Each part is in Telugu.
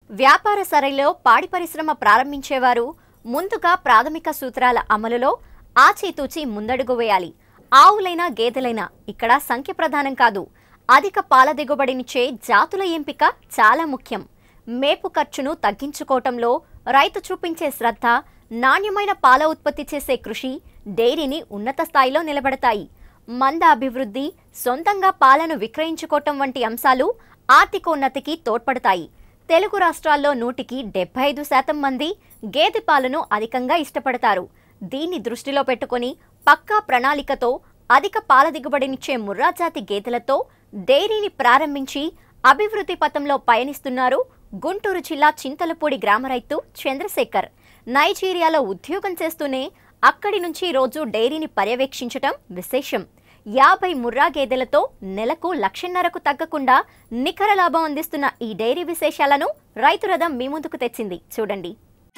వ్యాపార సరైలో పాడి పరిశ్రమ ప్రారంభించేవారు ముందుగా ప్రాథమిక సూత్రాల అమలులో ఆచితూచి ముందడుగు వేయాలి ఆవులైనా గేదెలైనా ఇక్కడ సంఖ్య ప్రధానం కాదు అధిక పాల దిగుబడినిచ్చే జాతుల ఎంపిక చాలా ముఖ్యం మేపు ఖర్చును తగ్గించుకోవటంలో రైతు చూపించే శ్రద్ధ నాణ్యమైన పాల ఉత్పత్తి చేసే కృషి డైరీని ఉన్నత స్థాయిలో నిలబెడతాయి మంద అభివృద్ధి సొంతంగా పాలను విక్రయించుకోవటం వంటి అంశాలు ఆర్థికోన్నతికి తోడ్పడతాయి తెలుగు రాష్ట్రాల్లో నూటికి డెబ్బై ఐదు శాతం మంది గేదె పాలను అధికంగా ఇష్టపడతారు దీన్ని దృష్టిలో పెట్టుకొని పక్కా ప్రణాళికతో అధిక పాల దిగుబడినిచ్చే ముర్రా జాతి గేదెలతో డైరీని ప్రారంభించి అభివృద్ధి పథంలో పయనిస్తున్నారు గుంటూరు జిల్లా చింతలపూడి గ్రామ రైతు చంద్రశేఖర్ నైజీరియాలో ఉద్యోగం చేస్తూనే అక్కడి నుంచి రోజు డైరీని పర్యవేక్షించటం విశేషం యాభై ముర్రా గేదెలతో నెలకు లక్షన్నరకు తగ్గకుండా నికర లాభం అందిస్తున్న ఈ డైరీ విశేషాలను రైతు రథం మీ ముందుకు తెచ్చింది చూడండి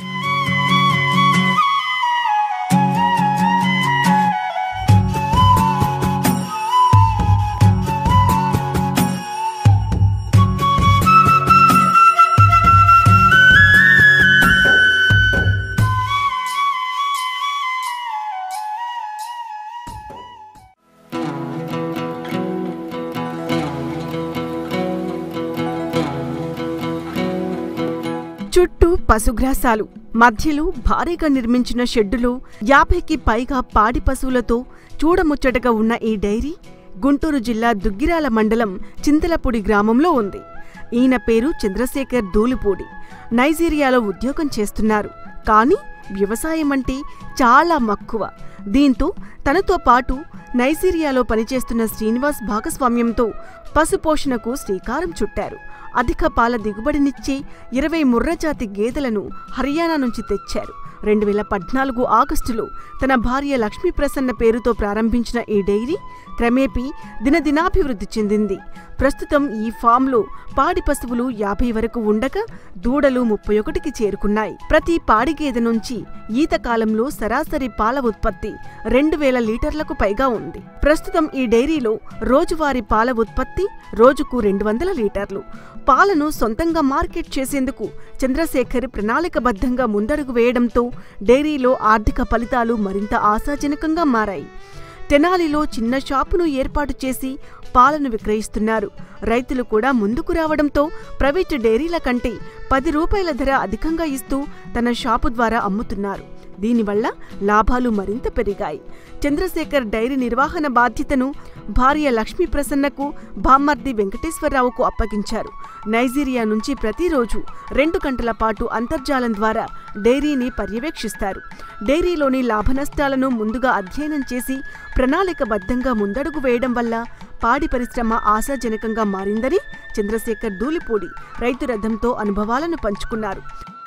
చుట్టూ పశుగ్రాసాలు మధ్యలో భారీగా నిర్మించిన షెడ్డులో యాభైకి పైగా పాడి పశువులతో చూడముచ్చటగా ఉన్న ఈ డైరీ గుంటూరు జిల్లా దుగ్గిరాల మండలం చింతలపూడి గ్రామంలో ఉంది ఈయన పేరు చంద్రశేఖర్ దూలిపూడి నైజీరియాలో ఉద్యోగం చేస్తున్నారు కానీ వ్యవసాయం అంటే చాలా మక్కువ దీంతో తనతో పాటు నైజీరియాలో పనిచేస్తున్న శ్రీనివాస్ భాగస్వామ్యంతో పశుపోషణకు శ్రీకారం చుట్టారు అధిక పాల దిగుబడినిచ్చే ఇరవై ముర్రజాతి గేదెలను హర్యానా నుంచి తెచ్చారు రెండు వేల పద్నాలుగు ఆగస్టులో తన భార్య లక్ష్మీ ప్రసన్న పేరుతో ప్రారంభించిన ఈ డైరీ క్రమేపీ దినదినాభివృద్ధి చెందింది ప్రస్తుతం ఈ ఫామ్లో పాడి పశువులు యాభై వరకు ఉండగా దూడలు ముప్పై ఒకటికి చేరుకున్నాయి ప్రతి పాడి గేదె నుంచి ఈత కాలంలో సరాసరి పాల ఉత్పత్తి రెండు వేల లీటర్లకు పైగా ఉంది ప్రస్తుతం ఈ డైరీలో రోజువారీ పాల ఉత్పత్తి రోజుకు రెండు వందల లీటర్లు పాలను సొంతంగా మార్కెట్ చేసేందుకు చంద్రశేఖర్ ప్రణాళికబద్ధంగా ముందడుగు వేయడంతో డైరీలో ఆర్థిక ఫలితాలు మరింత ఆశాజనకంగా మారాయి తెనాలిలో చిన్న షాపును ఏర్పాటు చేసి పాలను విక్రయిస్తున్నారు రైతులు కూడా ముందుకు రావడంతో ప్రైవేటు డైరీల కంటే పది రూపాయల ధర అధికంగా ఇస్తూ తన షాపు ద్వారా అమ్ముతున్నారు దీనివల్ల లాభాలు మరింత పెరిగాయి చంద్రశేఖర్ డైరీ నిర్వహణ బాధ్యతను భార్య లక్ష్మీ ప్రసన్నకు బామ్మర్ది వెంకటేశ్వరరావుకు అప్పగించారు నైజీరియా నుంచి ప్రతిరోజు రెండు గంటల పాటు అంతర్జాలం ద్వారా డైరీని పర్యవేక్షిస్తారు డైరీలోని లాభనష్టాలను ముందుగా అధ్యయనం చేసి ప్రణాళికబద్ధంగా ముందడుగు వేయడం వల్ల పాడి పరిశ్రమ ఆశాజనకంగా మారిందని చంద్రశేఖర్ దూలిపూడి రైతు రథంతో అనుభవాలను పంచుకున్నారు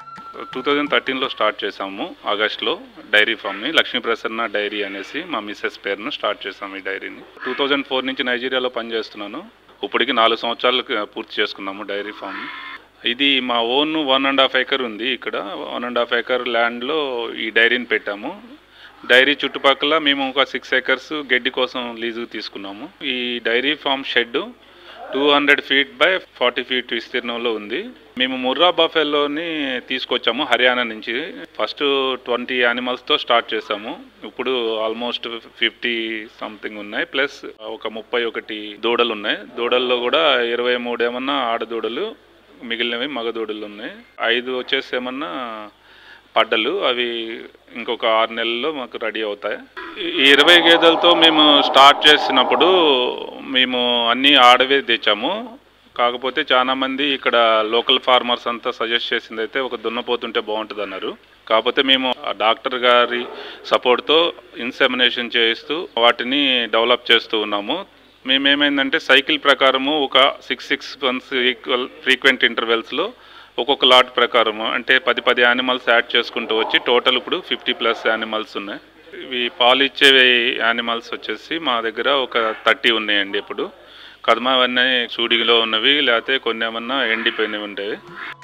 టూ థౌజండ్ థర్టీన్లో స్టార్ట్ చేసాము ఆగస్ట్లో డైరీ ఫామ్ని లక్ష్మీ ప్రసన్న డైరీ అనేసి మా మిస్సెస్ పేరును స్టార్ట్ చేసాము ఈ డైరీని టూ థౌజండ్ ఫోర్ నుంచి నైజీరియాలో పనిచేస్తున్నాను ఇప్పటికి నాలుగు సంవత్సరాలు పూర్తి చేసుకున్నాము డైరీ ఫామ్ ఇది మా own one and half acre ఉంది ఇక్కడ వన్ అండ్ హాఫ్ ఏకర్ ల్యాండ్లో ఈ డైరీని పెట్టాము డైరీ చుట్టుపక్కల మేము ఒక సిక్స్ ఏకర్స్ గడ్డి కోసం లీజుకు తీసుకున్నాము ఈ dairy farm shed two hundred feet by forty feet విస్తీర్ణంలో ఉంది మేము ముర్రా బఫెల్లోని తీసుకొచ్చాము హర్యానా నుంచి ఫస్ట్ ట్వంటీ యానిమల్స్తో స్టార్ట్ చేసాము ఇప్పుడు ఆల్మోస్ట్ ఫిఫ్టీ సంథింగ్ ఉన్నాయి ప్లస్ ఒక ముప్పై ఒకటి దూడలు ఉన్నాయి దూడల్లో కూడా ఇరవై మూడు ఏమన్నా ఆడదూడలు మిగిలినవి మగ దూడలు ఉన్నాయి ఐదు వచ్చేసి ఏమన్నా పడ్డలు అవి ఇంకొక ఆరు నెలల్లో మాకు రెడీ అవుతాయి ఈ ఇరవై గేదెలతో మేము స్టార్ట్ చేసినప్పుడు మేము అన్నీ ఆడవే తెచ్చాము కాకపోతే చాలా మంది ఇక్కడ లోకల్ ఫార్మర్స్ అంతా సజెస్ట్ చేసింది అయితే ఒక దున్నపోతుంటే బాగుంటుంది అన్నారు కాకపోతే మేము ఆ డాక్టర్ గారి సపోర్ట్తో ఇన్సెమినేషన్ చేయిస్తూ వాటిని డెవలప్ చేస్తూ ఉన్నాము మేమేమైందంటే సైకిల్ ప్రకారము ఒక six six months equal frequent ఇంటర్వెల్స్లో ఒక్కొక్క లాట్ ప్రకారము అంటే పది పది యానిమల్స్ యాడ్ చేసుకుంటూ వచ్చి టోటల్ ఇప్పుడు ఫిఫ్టీ ప్లస్ యానిమల్స్ ఉన్నాయి ఇవి పాలు ఇచ్చే యానిమల్స్ వచ్చేసి మా దగ్గర ఒక థర్టీ ఉన్నాయండి ఇప్పుడు కదమ అవన్నీ చూడిలో ఉన్నవి లేకపోతే కొన్ని ఏమన్నా ఎండిపోయినవి ఉండేవి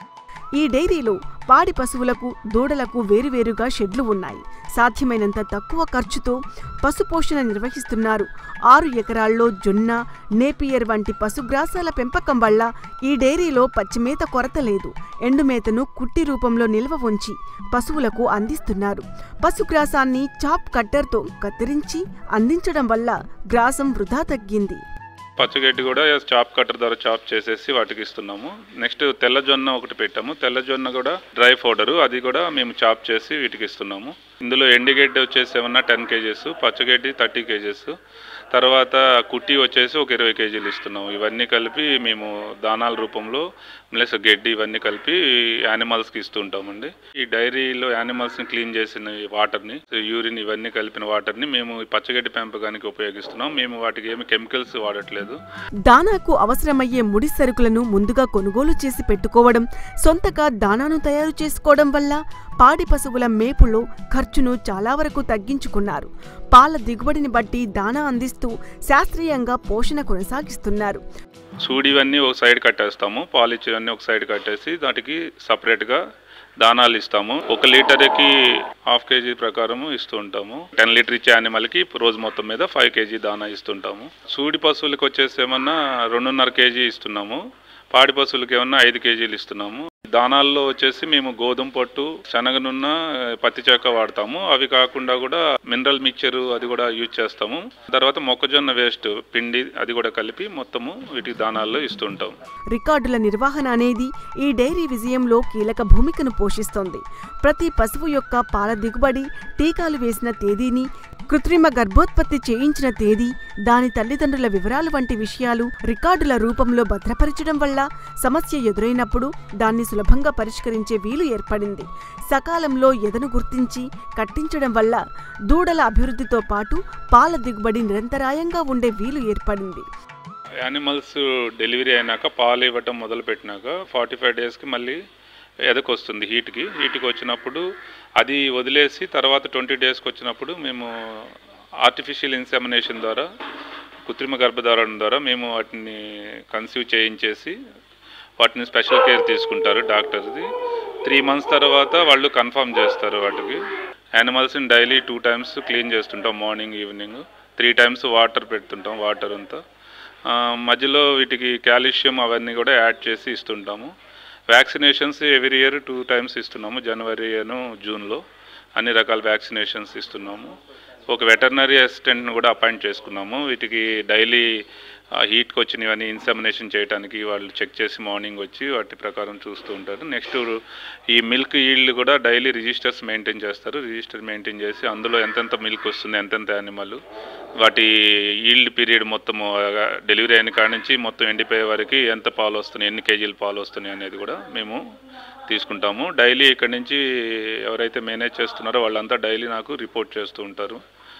ఈ డైరీలో పాడి పశువులకు దూడలకు వేరువేరుగా షెడ్లు ఉన్నాయి సాధ్యమైనంత తక్కువ ఖర్చుతో పశుపోషణ నిర్వహిస్తున్నారు ఆరు ఎకరాల్లో జొన్న నేపియర్ వంటి పశుగ్రాసాల పెంపకం వల్ల ఈ డైరీలో పచ్చిమేత కొరత లేదు ఎండుమేతను కుట్టి రూపంలో నిల్వ ఉంచి పశువులకు అందిస్తున్నారు పశుగ్రాసాన్ని చాప్ కట్టర్తో కత్తిరించి అందించడం వల్ల గ్రాసం వృధా తగ్గింది పచ్చగడ్డి కూడా చాప్ కట్టర్ ద్వారా చాప్ చేసేసి వాటికి ఇస్తున్నాము నెక్స్ట్ తెల్లజొన్న ఒకటి పెట్టాము తెల్లజొన్న కూడా డ్రై పౌడరు అది కూడా మేము చాప్ చేసి వీటికి ఇస్తున్నాము ఇందులో ఎండిగడ్డి వచ్చేసి ఏమన్నా టెన్ కేజెస్ పచ్చగడ్డి థర్టీ కేజెస్ తర్వాత కుట్టి వచ్చేసి ఒక ఇరవై కేజీలు ఇస్తున్నాము ఇవన్నీ కలిపి మేము దానాల రూపంలో ప్లస్ గడ్డి ఇవన్నీ కలిపి యానిమల్స్కి ఇస్తూ ఉంటామండి ఈ డైరీలో యానిమల్స్ని క్లీన్ చేసిన వాటర్ని యూరిన్ ఇవన్నీ కలిపిన వాటర్ని మేము ఈ పచ్చగడ్డి పెంపకానికి ఉపయోగిస్తున్నాం మేము వాటికి ఏమి కెమికల్స్ వాడట్లేదు దానాకు అవసరమయ్యే ముడి సరుకులను ముందుగా కొనుగోలు చేసి పెట్టుకోవడం సొంతగా దానాను తయారు చేసుకోవడం వల్ల పాడి పశువుల మేపులో ఖర్చును చాలా వరకు తగ్గించుకున్నారు పాల దిగుబడిని బట్టి దానా అందిస్తూ శాస్త్రీయంగా పోషణ కొనసాగిస్తున్నారు సూడి ఇవన్నీ ఒక సైడ్ కట్టేస్తాము పాలు ఇచ్చేవన్నీ ఒక సైడ్ కట్టేసి దాటికి సపరేట్గా దానాలు ఇస్తాము ఒక లీటర్కి హాఫ్ కేజీ ప్రకారం ఇస్తూ ఉంటాము టెన్ లీటర్ ఇచ్చే యానిమల్కి రోజు మొత్తం మీద ఫైవ్ కేజీ దానా ఇస్తుంటాము సూడి పశువులకి వచ్చేసి ఏమన్నా రెండున్నర కేజీ ఇస్తున్నాము పాడి పశువులకి ఏమన్నా ఐదు కేజీలు ఇస్తున్నాము దానాల్లో వచ్చేసి మేము గోధుమ పొట్టు శనగనున్న పత్తి చెక్క వాడతాము అవి కాకుండా కూడా మినరల్ మిక్చర్ అది కూడా యూజ్ చేస్తాము తర్వాత మొక్కజొన్న వేస్ట్ పిండి అది కూడా కలిపి మొత్తము వీటికి దానాల్లో ఇస్తుంటాం రికార్డుల నిర్వహణ అనేది ఈ డైరీ విజయంలో కీలక భూమికను పోషిస్తోంది ప్రతి పశువు యొక్క పాల దిగుబడి టీకాలు వేసిన తేదీని కృత్రిమ గర్భోత్పత్తి చేయించిన తేదీ దాని తల్లిదండ్రుల వివరాలు వంటి విషయాలు రికార్డుల రూపంలో భద్రపరచడం వల్ల సమస్య ఎదురైనప్పుడు దాన్ని సులభంగా పరిష్కరించే వీలు ఏర్పడింది సకాలంలో ఎదను గుర్తించి కట్టించడం వల్ల దూడల అభివృద్ధితో పాటు పాల దిగుబడి నిరంతరాయంగా ఉండే వీలు ఏర్పడింది యానిమల్స్ డెలివరీ అయినాక పాలు ఇవ్వటం మొదలు పెట్టినాక ఫార్టీ ఫైవ్ డేస్కి మళ్ళీ ఎదకొస్తుంది హీట్కి హీట్కి వచ్చినప్పుడు అది వదిలేసి తర్వాత ట్వంటీ డేస్కి వచ్చినప్పుడు మేము ఆర్టిఫిషియల్ ఇన్సెమినేషన్ ద్వారా కృత్రిమ గర్భధారణ ద్వారా మేము వాటిని కన్సీవ్ చేయించేసి వాటిని స్పెషల్ కేర్ తీసుకుంటారు డాక్టర్ది త్రీ మంత్స్ తర్వాత వాళ్ళు కన్ఫర్మ్ చేస్తారు వాటికి యానిమల్స్ని డైలీ టూ టైమ్స్ క్లీన్ చేస్తుంటాం morning evening three times water పెడుతుంటాం వాటర్ అంతా ఆ, మధ్యలో వీటికి కాల్షియం అవన్నీ కూడా యాడ్ చేసి ఇస్తుంటాము vaccinations every year two times ఇస్తున్నాము జనవరి అను జూన్లో అన్ని రకాల వ్యాక్సినేషన్స్ ఇస్తున్నాము ఒక వెటర్నరీ అసిస్టెంట్ను కూడా అపాయింట్ చేసుకున్నాము వీటికి డైలీ హీట్కి వచ్చినవన్నీ ఇన్సెమినేషన్ చేయడానికి వాళ్ళు చెక్ చేసి మార్నింగ్ వచ్చి వాటి ప్రకారం చూస్తూ ఉంటారు నెక్స్ట్ ఈ మిల్క్ ఈల్డ్ కూడా డైలీ రిజిస్టర్స్ మెయింటైన్ చేస్తారు రిజిస్టర్ మెయింటైన్ చేసి అందులో ఎంతెంత మిల్క్ వస్తుంది ఎంతెంత యానిమల్ వాటి ఈల్డ్ పీరియడ్ మొత్తము డెలివరీ అయిన కాడ నుంచి మొత్తం ఎండిపోయే వరకు ఎంత పాలు వస్తున్నాయి ఎన్ని కేజీలు పాలు వస్తున్నాయి అనేది కూడా మేము తీసుకుంటాము డైలీ ఇక్కడ నుంచి ఎవరైతే మేనేజ్ చేస్తున్నారో వాళ్ళంతా డైలీ నాకు రిపోర్ట్ చేస్తూ ఉంటారు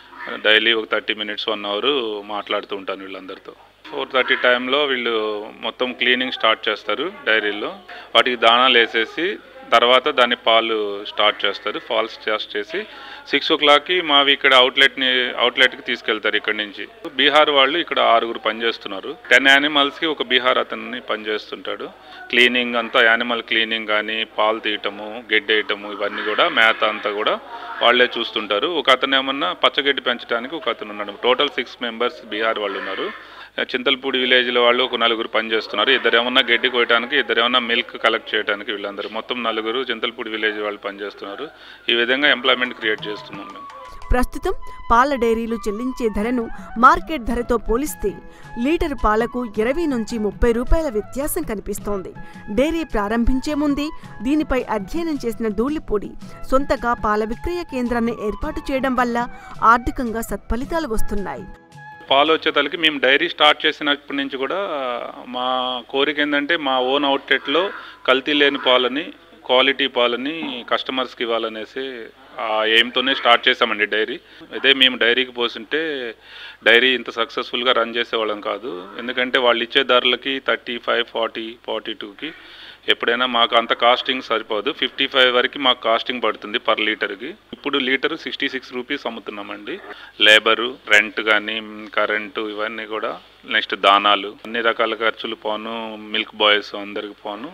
డైలీ ఒక థర్టీ మినిట్స్ వన్ అవర్ మాట్లాడుతూ ఉంటాను వీళ్ళందరితో ఫోర్ థర్టీ టైంలో వీళ్ళు మొత్తం క్లీనింగ్ స్టార్ట్ చేస్తారు డైరీలో వాటికి దానాలు వేసేసి తర్వాత దాని పాలు స్టార్ట్ చేస్తారు పాలు స్టార్ట్ చేసి సిక్స్ ఓ క్లాక్కి మావి ఇక్కడ అవుట్లెట్ని అవుట్లెట్కి తీసుకెళ్తారు ఇక్కడ నుంచి బీహార్ వాళ్ళు ఇక్కడ ఆరుగురు పనిచేస్తున్నారు టెన్ యానిమల్స్కి ఒక బీహార్ అతన్ని పనిచేస్తుంటాడు క్లీనింగ్ అంతా యానిమల్ క్లీనింగ్ కానీ పాలు తీయటము గడ్డి వేయటము ఇవన్నీ కూడా మేత అంతా కూడా వాళ్ళే చూస్తుంటారు ఒక అతను ఏమన్నా పచ్చగడ్డి పెంచడానికి ఒక అతను ఉన్నాడు టోటల్ సిక్స్ మెంబర్స్ బీహార్ వాళ్ళు ఉన్నారు చింతలపూడి విలేజ్లో వాళ్ళు ఒక నలుగురు పనిచేస్తున్నారు ఇద్దరు ఏమన్నా గడ్డి కోయడానికి ఇద్దరు ఏమన్నా మిల్క్ కలెక్ట్ చేయడానికి వీళ్ళందరూ మొత్తం నలుగురు చింతలపూడి విలేజ్ వాళ్ళు పనిచేస్తున్నారు ఈ విధంగా ఎంప్లాయ్మెంట్ క్రియేట్ చేస్తున్నాం మేము ప్రస్తుతం పాల డైరీలు చెల్లించే ధరను మార్కెట్ ధరతో పోలిస్తే లీటరు పాలకు ఇరవై నుంచి ముప్పై రూపాయల వ్యత్యాసం కనిపిస్తోంది డైరీ ప్రారంభించే ముందే దీనిపై అధ్యయనం చేసిన ధూళిపూడి సొంతగా పాల విక్రయ కేంద్రాన్ని ఏర్పాటు చేయడం వల్ల ఆర్థికంగా సత్ఫలితాలు వస్తున్నాయి పాలు వచ్చేతలకి మేము డైరీ స్టార్ట్ చేసినప్పటి నుంచి కూడా మా కోరిక ఏంటంటే మా ఓన్ అవుట్లెట్లో కల్తీ లేని పాలని క్వాలిటీ పాలని కస్టమర్స్కి ఇవ్వాలనేసి ఆ ఎయిమ్తోనే స్టార్ట్ చేసామండి డైరీ అదే మేము డైరీకి పోతుంటే డైరీ ఇంత సక్సెస్ఫుల్గా రన్ చేసేవాళ్ళం కాదు ఎందుకంటే వాళ్ళు ఇచ్చే ధరలకి థర్టీ ఫైవ్ ఫార్టీ ఫార్టీ టూకి ఎప్పుడైనా మాకు అంత కాస్టింగ్ సరిపోదు ఫిఫ్టీ ఫైవ్ వరకు మాకు కాస్టింగ్ పడుతుంది పర్ లీటర్కి ఇప్పుడు లీటర్ సిక్స్టీ సిక్స్ రూపీస్ అమ్ముతున్నామండి లేబరు రెంట్ కానీ కరెంటు ఇవన్నీ కూడా నెక్స్ట్ దానాలు అన్ని రకాల ఖర్చులు పోను మిల్క్ బాయ్స్ అందరికి పోను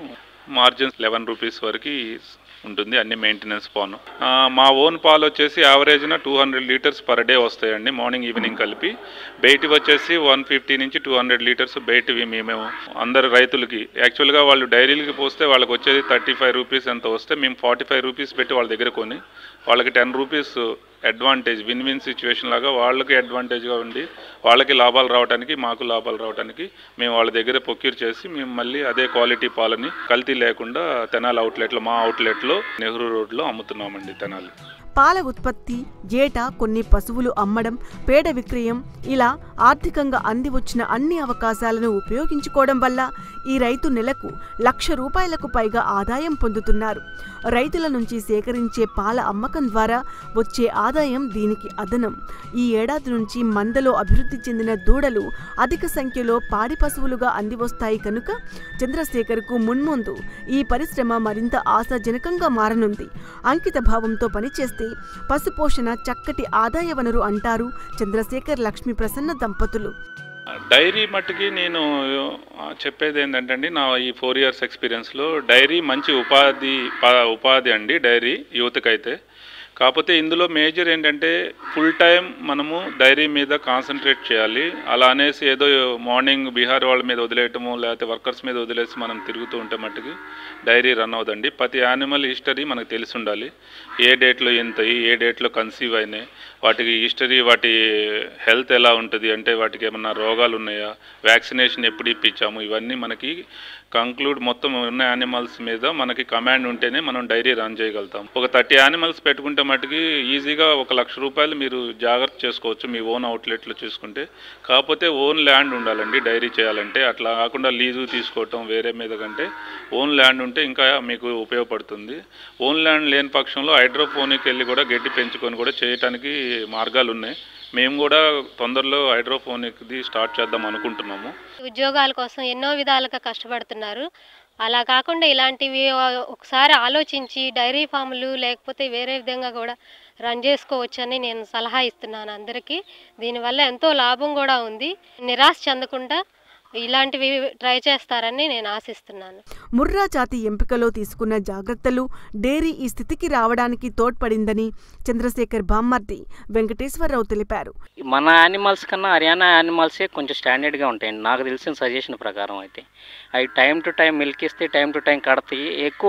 మార్జిన్స్ లెవెన్ రూపీస్ వరకు ఉంటుంది అన్ని మెయింటెనెన్స్ పాను ఆ, మా ఓన్ పాలు వచ్చేసి యావరేజ్న two hundred litres per day వస్తాయండి మార్నింగ్ ఈవినింగ్ కలిపి బయటివి వచ్చేసి వన్ ఫిఫ్టీ నుంచి టూ హండ్రెడ్ లీటర్స్ బయటివి మేము అందరు రైతులకి యాక్చువల్గా వాళ్ళు డైరీలకి పోస్తే వాళ్ళకి వచ్చేది థర్టీ ఫైవ్ రూపీస్ ఎంత వస్తే మేము ఫార్టీ ఫైవ్ రూపీస్ పెట్టి వాళ్ళ దగ్గర కొని వాళ్ళకి ten rupees advantage win win situation లాగా వాళ్ళకి అడ్వాంటేజ్గా ఉండి వాళ్ళకి లాభాలు రావడానికి మాకు లాభాలు రావడానికి మేము వాళ్ళ దగ్గర ప్రొక్యూర్ చేసి మేము మళ్ళీ అదే క్వాలిటీ పాలని కల్తీ లేకుండా తెనాలి అవుట్లెట్లో మా అవుట్లెట్లో నెహ్రూ రోడ్లో అమ్ముతున్నామండి తెనాలి పాల ఉత్పత్తి ఏటా కొన్ని పశువులు అమ్మడం పేడ విక్రయం ఇలా ఆర్థికంగా అంది వచ్చిన అన్ని అవకాశాలను ఉపయోగించుకోవడం వల్ల ఈ రైతు నెలకు లక్ష రూపాయలకు పైగా ఆదాయం పొందుతున్నారు రైతుల నుంచి సేకరించే పాల అమ్మకం ద్వారా వచ్చే ఆదాయం దీనికి అదనం ఈ ఏడాది నుంచి మందలో అభివృద్ధి చెందిన దూడలు అధిక సంఖ్యలో పాడి పశువులుగా అందివస్తాయి కనుక చంద్రశేఖర్కు మున్ముందు ఈ పరిశ్రమ మరింత ఆశాజనకంగా మారనుంది అంకిత భావంతో పనిచేస్తే పశుపోషణ చక్కటి ఆదాయ వనరు అంటారు చంద్రశేఖర్ లక్ష్మీ ప్రసన్న దంపతులు డైరీ మట్టుకి నేను ఆ, చెప్పేది ఏంటంటే అండి నా ఈ ఫోర్ ఇయర్స్ ఎక్స్పీరియన్స్లో డైరీ మంచి ఉపాధి ప- ఉపాధి అండి డైరీ యువతకైతే కాకపోతే ఇందులో మేజర్ ఏంటంటే ఫుల్ టైం మనము డైరీ మీద కాన్సన్ట్రేట్ చేయాలి అలా అనేసి ఏదో మార్నింగ్ బీహార్ వాళ్ళ మీద వదిలేయటము లేకపోతే వర్కర్స్ మీద వదిలేసి మనం తిరుగుతూ ఉంటే మట్టుకు డైరీ రన్ అవుదండి ప్రతి యానిమల్ హిస్టరీ మనకు తెలిసి ఉండాలి ఏ డేట్లో ఎంత అయ్యి ఏ డేట్లో కన్సీవ్ అయినాయి వాటికి హిస్టరీ వాటి హెల్త్ ఎలా ఉంటుంది అంటే వాటికి ఏమన్నా రోగాలు ఉన్నాయా వ్యాక్సినేషన్ ఎప్పుడు ఇప్పించాము ఇవన్నీ మనకి కంక్లూడ్ మొత్తం ఉన్న యానిమల్స్ మీద మనకి కమాండ్ ఉంటేనే మనం డైరీ రన్ చేయగలుగుతాం ఒక థర్టీ యానిమల్స్ పెట్టుకుంటే మటుకి ఈజీగా ఒక లక్ష రూపాయలు మీరు జాగ్రత్త చేసుకోవచ్చు మీ ఓన్ అవుట్లెట్లో చూసుకుంటే కాకపోతే ఓన్ ల్యాండ్ ఉండాలండి డైరీ చేయాలంటే అట్లా కాకుండా లీజు తీసుకోవటం వేరే మీద కంటే ఓన్ ల్యాండ్ ఉంటే ఇంకా మీకు ఉపయోగపడుతుంది ఓన్ ల్యాండ్ లేని పక్షంలో హైడ్రోఫోనిక్ వెళ్ళి కూడా గడ్డి పెంచుకొని కూడా చేయటానికి మార్గాలు ఉన్నాయి మేము కూడా తొందరలో హైడ్రోఫోనిక్ది స్టార్ట్ చేద్దాం అనుకుంటున్నాము ఉద్యోగాల కోసం ఎన్నో విధాలుగా కష్టపడుతున్నారు అలా కాకుండా ఇలాంటివి ఒకసారి ఆలోచించి డైరీ ఫామ్లు లేకపోతే వేరే విధంగా కూడా రన్ చేసుకోవచ్చని నేను సలహా ఇస్తున్నాను అందరికీ దీనివల్ల ఎంతో లాభం కూడా ఉంది నిరాశ చెందకుండా ఇలాంటివి ట్రై చేస్తారని నేను ఆశిస్తున్నాను ముర్రా జాతి ఎంపికలో తీసుకున్న జాగ్రత్తలు డైరీ ఈ స్థితికి రావడానికి తోడ్పడిందని చంద్రశేఖర్ బామ్మర్ది వెంకటేశ్వరరావు తెలిపారు మన యానిమల్స్ కన్నా హర్యానా యానిమల్సే కొంచెం స్టాండర్డ్గా ఉంటాయండి నాకు తెలిసిన సజెషన్ ప్రకారం అయితే అవి టైం టు టైం మిల్క్ ఇస్తే టైం టు టైం కడతాయి ఎక్కువ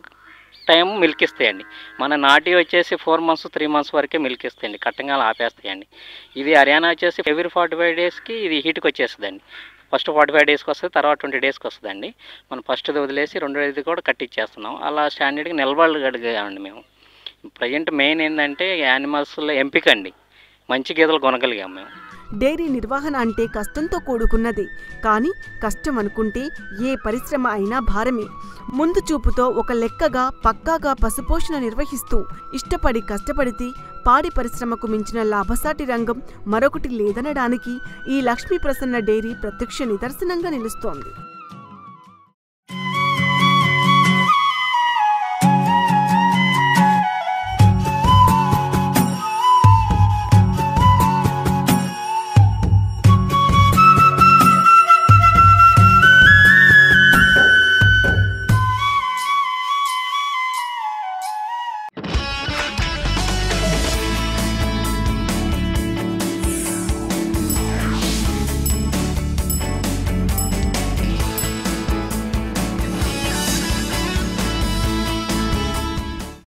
టైం మిల్క్ ఇస్తాయండి మన నాటి వచ్చేసి ఫోర్ మంత్స్ త్రీ మంత్స్ వరకే మిల్క్ ఇస్తాయండి కట్టంగా ఆపేస్తాయండి ఇది హర్యానా వచ్చేసి ఎవ్రీ ఫార్టీ ఫైవ్ డేస్కి ఇది హీట్కి వచ్చేస్తుందండి ఫస్ట్ ఫార్టీ ఫైవ్ డేస్కి వస్తుంది తర్వాత ట్వంటీ డేస్కి వస్తుందండి మనం ఫస్ట్ది వదిలేసి రెండోది కూడా కట్టిచ్చేస్తున్నాం అలా స్టాండర్డ్గా నిలబడగలిగామండి మేము ప్రజెంట్ మెయిన్ ఏంటంటే యానిమల్స్లో ఎంపిక అండి మంచి గీతలు కొనగలిగాం మేము డైరీ నిర్వహణ అంటే కష్టంతో కూడుకున్నది కానీ కష్టం అనుకుంటే ఏ పరిశ్రమ అయినా భారమే ముందు చూపుతో ఒక లెక్కగా పక్కాగా పశుపోషణ నిర్వహిస్తూ ఇష్టపడి కష్టపడితే పాడి పరిశ్రమకు మించిన లాభసాటి రంగం మరొకటి లేదనడానికి ఈ లక్ష్మీ ప్రసన్న డైరీ ప్రత్యక్ష నిదర్శనంగా నిలుస్తోంది